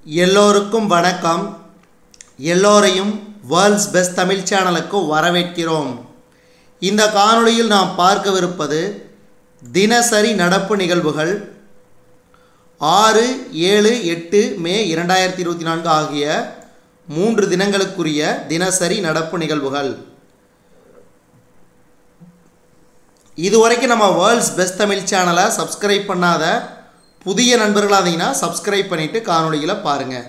எல்லோருக்கும் வணக்கம் எல்லோரையும் வேர்ல்ட்ஸ் பெஸ்ட் தமிழ் சேனலுக்கு வரவேற்கிறோம் இந்த காணொளியில் நாம் பார்க்கவிருப்பது தினசரி நடப்பு நிகழ்வுகள் ஆறு ஏழு எட்டு மே இரண்டாயிரத்தி இருபத்தி நான்கு ஆகிய மூன்று தினங்களுக்குரிய தினசரி நடப்பு நிகழ்வுகள் இதுவரைக்கும் நம்ம வேர்ல்ட்ஸ் பெஸ்ட் தமிழ் சேனலை சப்ஸ்கிரைப் பண்ணாத புதிய நண்பர்களாக இருந்தீங்கன்னா சப்ஸ்கிரைப் பண்ணிவிட்டு காணொளியில் பாருங்கள்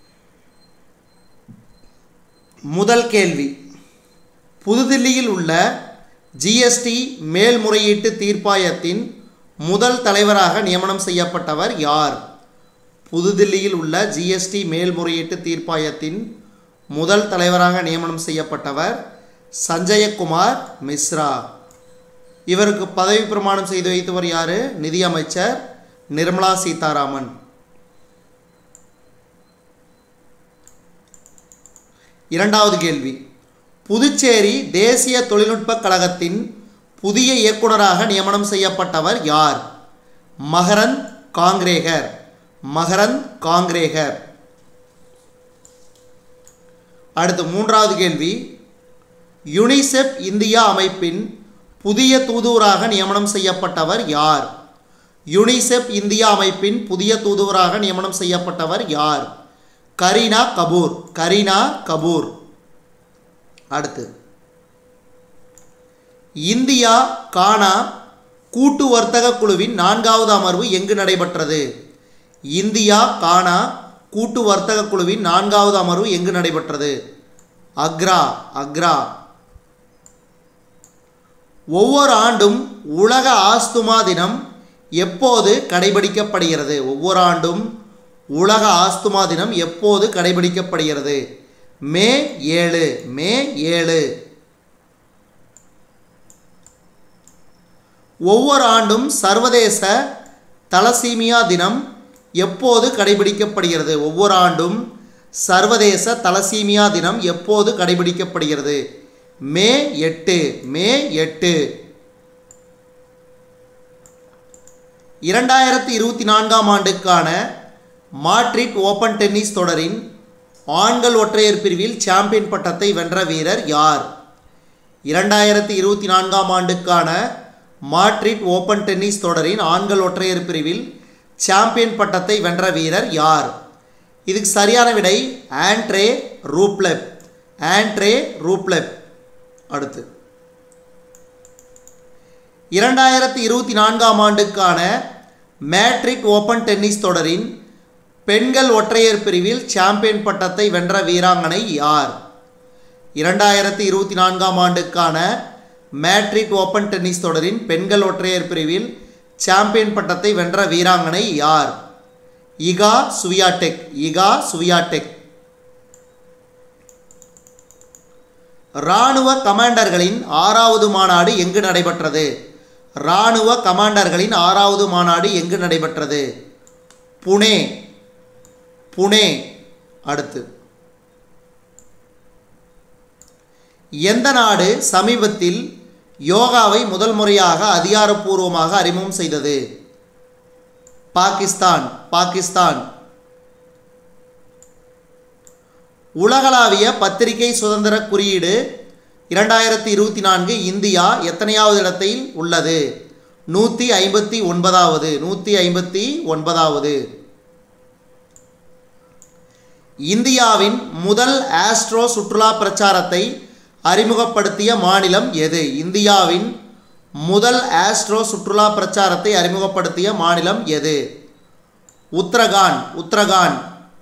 முதல் கேள்வி புதுதில்லியில் உள்ள ஜிஎஸ்டி மேல்முறையீட்டு தீர்ப்பாயத்தின் முதல் தலைவராக நியமனம் செய்யப்பட்டவர் யார் புதுதில்லியில் உள்ள ஜிஎஸ்டி மேல்முறையீட்டு தீர்ப்பாயத்தின் முதல் தலைவராக நியமனம் செய்யப்பட்டவர் சஞ்சயகுமார் மிஸ்ரா இவருக்கு பதவி பிரமாணம் செய்து வைத்தவர் யார் நிதியமைச்சர் நிர்மலா சீதாராமன் இரண்டாவது கேள்வி புதுச்சேரி தேசிய தொழில்நுட்ப கழகத்தின் புதிய இயக்குனராக நியமனம் செய்யப்பட்டவர் யார் மகரந்த் காங்ரேகர் மகரந்த் காங்ரேகர் அடுத்து மூன்றாவது கேள்வி யுனிசெப் இந்தியா அமைப்பின் புதிய தூதுவராக நியமனம் செய்யப்பட்டவர் யார் யுனிசெப் இந்தியா அமைப்பின் புதிய தூதுவராக நியமனம் செய்யப்பட்டவர் யார் கரீனா கபூர் கரீனா கபூர் அடுத்து இந்தியா கானா கூட்டு வர்த்தக குழுவின் நான்காவது அமர்வு எங்கு நடைபெற்றது இந்தியா கானா கூட்டு வர்த்தக குழுவின் நான்காவது அமர்வு எங்கு நடைபெற்றது அக்ரா அக்ரா ஒவ்வொரு ஆண்டும் உலக ஆஸ்துமா தினம் எப்போது கடைபிடிக்கப்படுகிறது ஒவ்வொரு ஆண்டும் உலக ஆஸ்துமா தினம் எப்போது கடைபிடிக்கப்படுகிறது மே ஏழு மே ஏழு ஒவ்வொரு ஆண்டும் சர்வதேச தலசீமியா தினம் எப்போது கடைபிடிக்கப்படுகிறது ஒவ்வொரு ஆண்டும் சர்வதேச தலசீமியா தினம் எப்போது கடைபிடிக்கப்படுகிறது மே எட்டு மே எட்டு இரண்டாயிரத்தி இருபத்தி நான்காம் ஆண்டுக்கான மாட்ரிட் ஓபன் டென்னிஸ் தொடரின் ஆண்கள் ஒற்றையர் பிரிவில் சாம்பியன் பட்டத்தை வென்ற வீரர் யார் இரண்டாயிரத்தி இருபத்தி நான்காம் ஆண்டுக்கான மாட்ரிட் ஓபன் டென்னிஸ் தொடரின் ஆண்கள் ஒற்றையர் பிரிவில் சாம்பியன் பட்டத்தை வென்ற வீரர் யார் இதுக்கு சரியான விடை ஆண்ட்ரே ரூப்லெப் ஆண்ட்ரே ரூப்லெப் அடுத்து இரண்டாயிரத்தி இருபத்தி நான்காம் ஆண்டுக்கான மேட்ரிக் ஓபன் டென்னிஸ் தொடரின் பெண்கள் ஒற்றையர் பிரிவில் சாம்பியன் பட்டத்தை வென்ற வீராங்கனை யார் இரண்டாயிரத்தி இருபத்தி நான்காம் ஆண்டுக்கான மேட்ரிக் ஓபன் டென்னிஸ் தொடரின் பெண்கள் ஒற்றையர் பிரிவில் சாம்பியன் பட்டத்தை வென்ற வீராங்கனை யார் இகா சுவியாடெக் இகா சுவியாடெக் இராணுவ கமாண்டர்களின் ஆறாவது மாநாடு எங்கு நடைபெற்றது இராணுவ கமாண்டர்களின் ஆறாவது மாநாடு எங்கு நடைபெற்றது புனே புனே அடுத்து எந்த நாடு சமீபத்தில் யோகாவை முதல் முறையாக அதிகாரப்பூர்வமாக அறிமுகம் செய்தது பாகிஸ்தான் பாகிஸ்தான் உலகளாவிய பத்திரிகை சுதந்திர குறியீடு இரண்டாயிரத்தி இருபத்தி நான்கு இந்தியா எத்தனையாவது இடத்தில் உள்ளது நூற்றி ஐம்பத்தி ஒன்பதாவது நூற்றி ஐம்பத்தி ஒன்பதாவது இந்தியாவின் முதல் ஆஸ்ட்ரோ சுற்றுலா பிரச்சாரத்தை அறிமுகப்படுத்திய மாநிலம் எது இந்தியாவின் முதல் ஆஸ்ட்ரோ சுற்றுலா பிரச்சாரத்தை அறிமுகப்படுத்திய மாநிலம் எது உத்தரகாண்ட் உத்தரகாண்ட்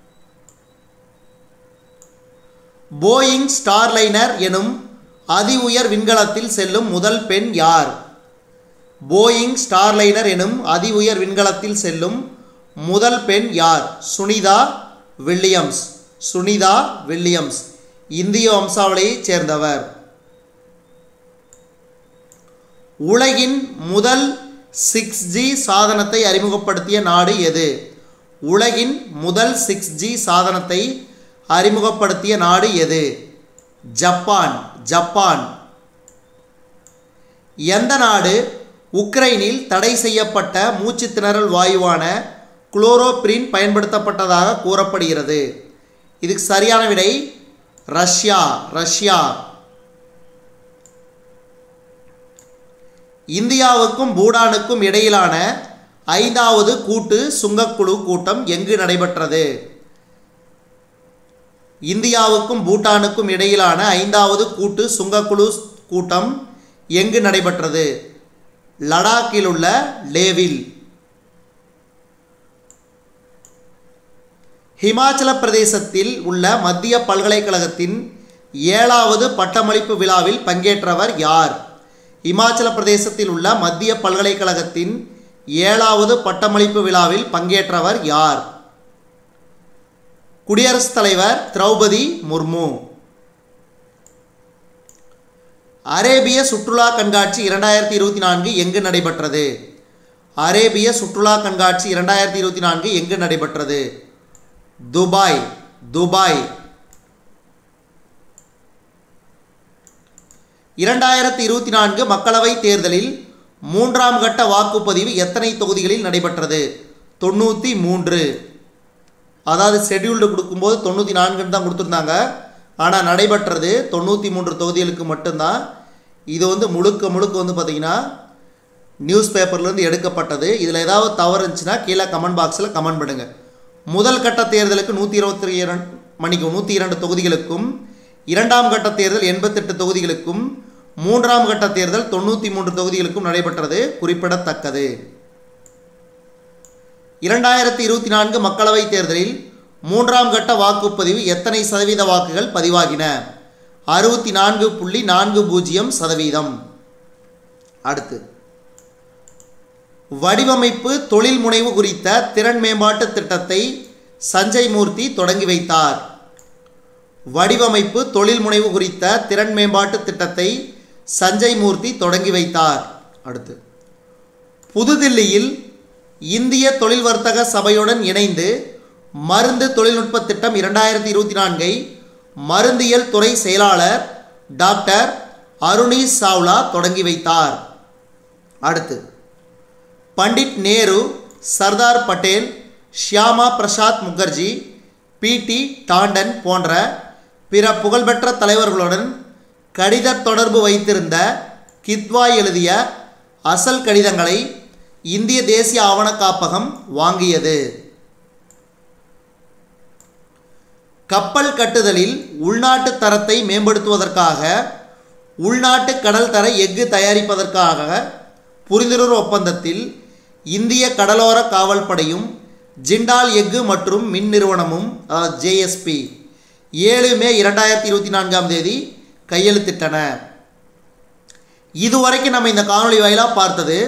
போயிங் ஸ்டார்லைனர் எனும் அதி உயர் விண்கலத்தில் செல்லும் முதல் பெண் யார் போயிங் ஸ்டார்லைனர் எனும் அதி உயர் விண்கலத்தில் செல்லும் முதல் பெண் யார் சுனிதா வில்லியம்ஸ் சுனிதா வில்லியம்ஸ் இந்திய வம்சாவளியைச் சேர்ந்தவர் உலகின் முதல் சிக்ஸ் ஜி சாதனத்தை அறிமுகப்படுத்திய நாடு எது உலகின் முதல் சிக்ஸ் ஜி சாதனத்தை அறிமுகப்படுத்திய நாடு எது ஜப்பான் ஜப்பான் எந்த நாடு உக்ரைனில் தடை செய்யப்பட்ட மூச்சு திணறல் வாயுவான குளோரோபிரின் பயன்படுத்தப்பட்டதாக கூறப்படுகிறது இதுக்கு சரியான விடை ரஷ்யா ரஷ்யா இந்தியாவுக்கும் பூடானுக்கும் இடையிலான ஐந்தாவது கூட்டு சுங்கக்குழு கூட்டம் எங்கு நடைபெற்றது இந்தியாவுக்கும் பூட்டானுக்கும் இடையிலான ஐந்தாவது கூட்டு சுங்கக்குழு கூட்டம் எங்கு நடைபெற்றது லடாக்கில் உள்ள லேவில் ஹிமாச்சல பிரதேசத்தில் உள்ள மத்திய பல்கலைக்கழகத்தின் ஏழாவது பட்டமளிப்பு விழாவில் பங்கேற்றவர் யார் இமாச்சல பிரதேசத்தில் உள்ள மத்திய பல்கலைக்கழகத்தின் ஏழாவது பட்டமளிப்பு விழாவில் பங்கேற்றவர் யார் குடியரசுத் தலைவர் திரௌபதி முர்மு அரேபிய சுற்றுலா கண்காட்சி இரண்டாயிரத்தி இருபத்தி நான்கு எங்கு நடைபெற்றது அரேபிய சுற்றுலா கண்காட்சி இரண்டாயிரத்தி இருபத்தி நான்கு எங்கு நடைபெற்றது துபாய் துபாய் இரண்டாயிரத்தி இருபத்தி நான்கு மக்களவைத் தேர்தலில் மூன்றாம் கட்ட வாக்குப்பதிவு எத்தனை தொகுதிகளில் நடைபெற்றது தொண்ணூற்றி மூன்று அதாவது ஷெட்யூல்டு கொடுக்கும்போது தொண்ணூற்றி நான்குன்னு தான் கொடுத்துருந்தாங்க ஆனால் நடைபெற்றது தொண்ணூற்றி மூன்று தொகுதிகளுக்கு மட்டும்தான் இது வந்து முழுக்க முழுக்க வந்து பார்த்திங்கன்னா நியூஸ் பேப்பர்லேருந்து எடுக்கப்பட்டது இதில் ஏதாவது தவறு இருந்துச்சுன்னா கீழே கமெண்ட் பாக்ஸில் கமெண்ட் பண்ணுங்கள் முதல் கட்ட தேர்தலுக்கு நூற்றி இருபத்தி இரண்டு மணிக்கும் நூற்றி இரண்டு தொகுதிகளுக்கும் இரண்டாம் கட்ட தேர்தல் எண்பத்தெட்டு தொகுதிகளுக்கும் மூன்றாம் கட்ட தேர்தல் தொண்ணூற்றி மூன்று தொகுதிகளுக்கும் நடைபெற்றது குறிப்பிடத்தக்கது இரண்டாயிரத்தி இருபத்தி நான்கு மக்களவைத் தேர்தலில் மூன்றாம் கட்ட வாக்குப்பதிவு எத்தனை சதவீத வாக்குகள் பதிவாகின அறுபத்தி நான்கு புள்ளி நான்கு பூஜ்ஜியம் சதவீதம் அடுத்து வடிவமைப்பு தொழில் முனைவு குறித்த திறன் மேம்பாட்டு திட்டத்தை சஞ்சய் மூர்த்தி தொடங்கி வைத்தார் வடிவமைப்பு தொழில் முனைவு குறித்த திறன் மேம்பாட்டு திட்டத்தை சஞ்சய் மூர்த்தி தொடங்கி வைத்தார் அடுத்து புதுதில்லியில் இந்திய தொழில் வர்த்தக சபையுடன் இணைந்து மருந்து தொழில்நுட்ப திட்டம் இரண்டாயிரத்தி இருபத்தி நான்கை மருந்தியல் துறை செயலாளர் டாக்டர் அருணீஷ் சாவ்லா தொடங்கி வைத்தார் அடுத்து பண்டிட் நேரு சர்தார் பட்டேல் ஷியாமா பிரசாத் முகர்ஜி பிடி டாண்டன் போன்ற பிற புகழ்பெற்ற தலைவர்களுடன் கடித தொடர்பு வைத்திருந்த கித்வாய் எழுதிய அசல் கடிதங்களை இந்திய தேசிய ஆவண காப்பகம் வாங்கியது கப்பல் கட்டுதலில் உள்நாட்டு தரத்தை மேம்படுத்துவதற்காக உள்நாட்டு கடல் தர எஃகு தயாரிப்பதற்காக புரிந்துணர்வு ஒப்பந்தத்தில் இந்திய கடலோர காவல் படையும் ஜிண்டால் எஃகு மற்றும் மின் நிறுவனமும் ஜேஎஸ்பி ஏழு மே இரண்டாயிரத்தி இருபத்தி நான்காம் தேதி கையெழுத்திட்டன இதுவரைக்கும் நம்ம இந்த காணொளி வாயிலாக பார்த்தது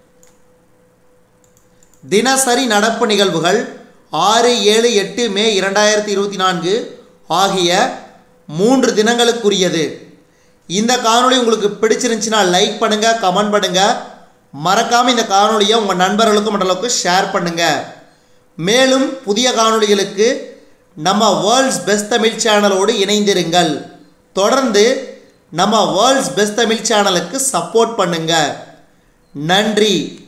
தினசரி நடப்பு நிகழ்வுகள் ஆறு ஏழு எட்டு மே இரண்டாயிரத்தி இருபத்தி நான்கு ஆகிய மூன்று தினங்களுக்குரியது இந்த காணொளி உங்களுக்கு பிடிச்சிருந்துச்சுன்னா லைக் பண்ணுங்கள் கமெண்ட் பண்ணுங்கள் மறக்காமல் இந்த காணொளியை உங்கள் நண்பர்களுக்கும் மற்றளவுக்கு ஷேர் பண்ணுங்கள் மேலும் புதிய காணொளிகளுக்கு நம்ம வேர்ல்ட்ஸ் பெஸ்ட் தமிழ் சேனலோடு இணைந்திருங்கள் தொடர்ந்து நம்ம வேர்ல்ட்ஸ் பெஸ்ட் தமிழ் சேனலுக்கு சப்போர்ட் பண்ணுங்கள் நன்றி